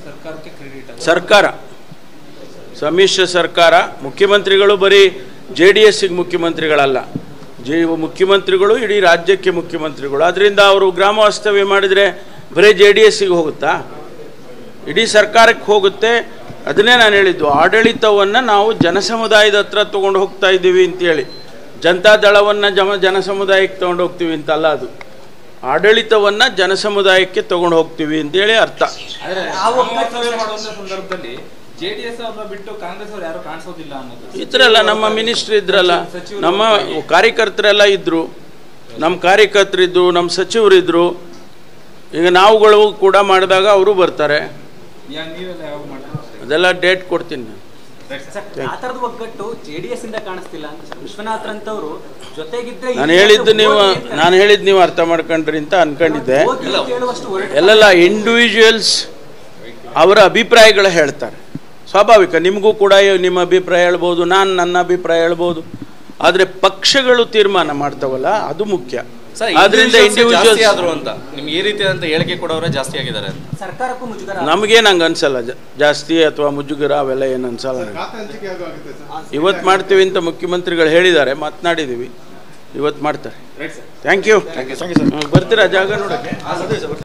ಸರ್ಕಾರಕ್ಕೆ ಕ್ರೆಡಿಟ್ ಅದು ಸರ್ಕಾರ ಸಮ್ಮಿಶ್ರ ಸರ್ಕಾರ ಮುಖ್ಯಮಂತ್ರಿಗಳು ಬರೀ ಜೆ ಡಿ ಎಸ್ಸಿಗೆ ಮುಖ್ಯಮಂತ್ರಿಗಳಲ್ಲ ಜೆ ಮುಖ್ಯಮಂತ್ರಿಗಳು ಇಡೀ ರಾಜ್ಯಕ್ಕೆ ಮುಖ್ಯಮಂತ್ರಿಗಳು ಅದರಿಂದ ಅವರು ಗ್ರಾಮ ವಾಸ್ತವ್ಯ ಮಾಡಿದರೆ ಬರೀ ಜೆ ಡಿ ಎಸ್ಸಿಗೆ ಹೋಗುತ್ತಾ ಇಡೀ ಸರ್ಕಾರಕ್ಕೆ ಹೋಗುತ್ತೆ ಅದನ್ನೇ ನಾನು ಹೇಳಿದ್ದು ಆಡಳಿತವನ್ನು ನಾವು ಜನಸಮುದಾಯದ ಹತ್ರ ತೊಗೊಂಡು ಹೋಗ್ತಾ ಇದ್ದೀವಿ ಅಂತೇಳಿ ಜನತಾ ದಳವನ್ನು ಜಮ ಜನಸಮುದಾಯಕ್ಕೆ ತೊಗೊಂಡು ಹೋಗ್ತೀವಿ ಅಂತಲ್ಲ ಅದು ಆಡಳಿತವನ್ನು ಜನಸಮುದಾಯಕ್ಕೆ ತೊಗೊಂಡು ಹೋಗ್ತೀವಿ ಅಂತೇಳಿ ಅರ್ಥ ಆದ್ರೆ ವಾಸ್ತವ್ಯ ಮಾಡುವಂತ ಸಂದರ್ಭದಲ್ಲಿ ಜೆಡಿಎಸ್ ಅವ್ರನ್ನ ಬಿಟ್ಟು ಕಾಂಗ್ರೆಸ್ ಅವ್ರು ಯಾರು ಕಾಣಿಸೋದಿಲ್ಲ ಅನ್ನೋದು ಇದ್ರಲ್ಲ ನಮ್ಮ ಮಿನಿಸ್ಟ್ರ್ ಇದ್ರಲ್ಲ ನಮ್ಮ ಕಾರ್ಯಕರ್ತರೆಲ್ಲ ಇದ್ದರು ನಮ್ಮ ಕಾರ್ಯಕರ್ತರಿದ್ದು ನಮ್ಮ ಸಚಿವರಿದ್ದರು ಈಗ ನಾವುಗಳು ಕೂಡ ಮಾಡಿದಾಗ ಅವರು ಬರ್ತಾರೆ ಯಾ- ನೀವೆಲ್ಲ ಯಾವಾಗ ಮಾಡ್ತೀರಾ ಅದೆಲ್ಲ ಡೇಟ್ ಕೊಡ್ತೀನಿ ನಾನು ಸರ್, ಆ ತರದ ಒಗ್ಗಟ್ಟು ಜೆಡಿಎಸ್ ಇಂದ ಕಾಣಿಸ್ತಿಲ್ಲ ಅಂತ ಸರ್. ವಿಶ್ವನಾಥ್ ರಂತವ್ರು ಜೊತೆಗಿದ್ರೆ ನಾನು ಇಲ್ಲಿ ಹೇಳಿದ್ದು ನೀವು ಹೋಗಿ ಅಂತ- ನಾನು ಹೇಳಿದ್ದು ನೀವು ಅರ್ಥ ಮಾಡ್ಕೊಂಡ್ರಿ ಅಂತ ಅನ್ಕೊಂಡಿದ್ದೆ ಹೋಗಿ ಅಂತ ಹೇಳುವಷ್ಟು ಹೊರಟು ಎಲ್ಲೆಲ್ಲ ಇಂಡಿವಿಜುವಲ್ಸ್ ಅವರ ಅಭಿಪ್ರಾಯಗಳು ಹೇಳ್ತಾರೆ ಸ್ವಾಭಾವಿಕ ನಿಮಗೂ ಕೂಡ ನಿಮ್ಮ ಅಭಿಪ್ರಾಯ ಹೇಳ್ಬೋದು ನಾನು ನನ್ನ ಅಭಿಪ್ರಾಯ ಹೇಳ್ಬೋದು ಆದರೆ ಪಕ್ಷಗಳು ತೀರ್ಮಾನ ಮಾಡ್ತಾವಲ್ಲ ಅದು ಮುಖ್ಯ ಸರ್ ಆದ್ರಿಂದ ಜಾಸ್ತಿ ಇಂಡಿವಿಜುವಲ್ಸ್ ಆದ್ರು ಅಂತ ನಿಮ್ಗೆ ಈ ರೀತಿಯಾದಂತ ಹೇಳಿಕೆ ಕೊಡೋರೆ ಜಾಸ್ತಿ ಆಗಿದ್ದಾರೆ ಅಂತ ಸರ್ಕಾರಕ್ಕೂ ಮುಜುಗರ ನಮಗೇನು ಹಂಗೆ ಅನ್ಸಲ್ಲ ಜ- ಜಾಸ್ತಿ ಅಥವಾ ಮುಜುಗರ ಅವೆಲ್ಲ ಏನು ಅನ್ಸಲ್ಲ ನನಗೆ. ಖಾತೆ ಹಂಚಿಕೆ ಯಾವಾಗ ಆಗುತ್ತೆ ಸರ್ ಇವತ್ತು ಮಾಡ್ತೀವಿ ಅಂತ ಮುಖ್ಯಮಂತ್ರಿಗಳು ಹೇಳಿದ್ದಾರೆ ಮಾತನಾಡಿದ್ದೀವಿ ಇವತ್ತು ಮಾಡ್ತಾರೆ ರೈಟ್ ಸರ್ ಥ್ಯಾಂಕ್ ಯು ಬರ್ತೀರಾ ಜಾಗ ನೋಡೋಕ್ಕೆ